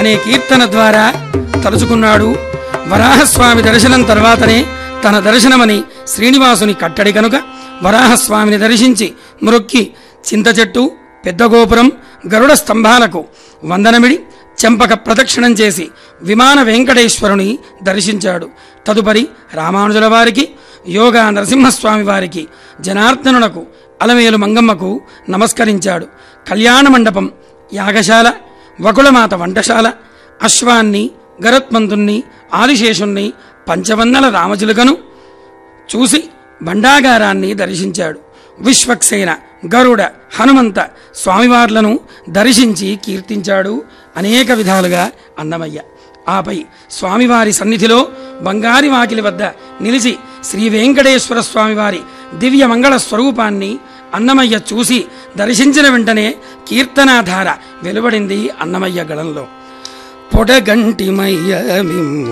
అనే కీర్తన ద్వారా తలుచుకున్నాడు వరాహస్వామి దర్శనం తర్వాతనే తన దర్శనమని శ్రీనివాసుని కట్టడి కనుక వరాహస్వామిని దర్శించి మ్రొక్కి చింత చెట్టు పెద్ద గోపురం గరుడ స్తంభాలకు వందనమిడి చెంపక ప్రదక్షిణం చేసి విమాన వెంకటేశ్వరుని దర్శించాడు తదుపరి రామానుజుల వారికి యోగా నరసింహస్వామి వారికి జనార్దనునకు అలమేలు మంగమ్మకు నమస్కరించాడు కళ్యాణ మండపం యాగశాల వకుళమాత వంటశాల అశ్వాన్ని గరత్మంతుణ్ణి ఆదిశేషుణ్ణి పంచవందల రామచిలుకను చూసి భండాగారాన్ని దర్శించాడు విశ్వక్సేన గరుడ హనుమంత స్వామివార్లను దర్శించి కీర్తించాడు అనేక విధాలుగా అన్నమయ్య ఆపై స్వామివారి సన్నిధిలో బంగారి వాకిలి వద్ద నిలిచి శ్రీ వెంకటేశ్వర స్వామివారి దివ్య మంగళ స్వరూపాన్ని అన్నమయ్య చూసి దర్శించిన వెంటనే కీర్తనాధార వెలువడింది అన్నమయ్య గళంలో పొడగంటిమయ్య మిమ్ము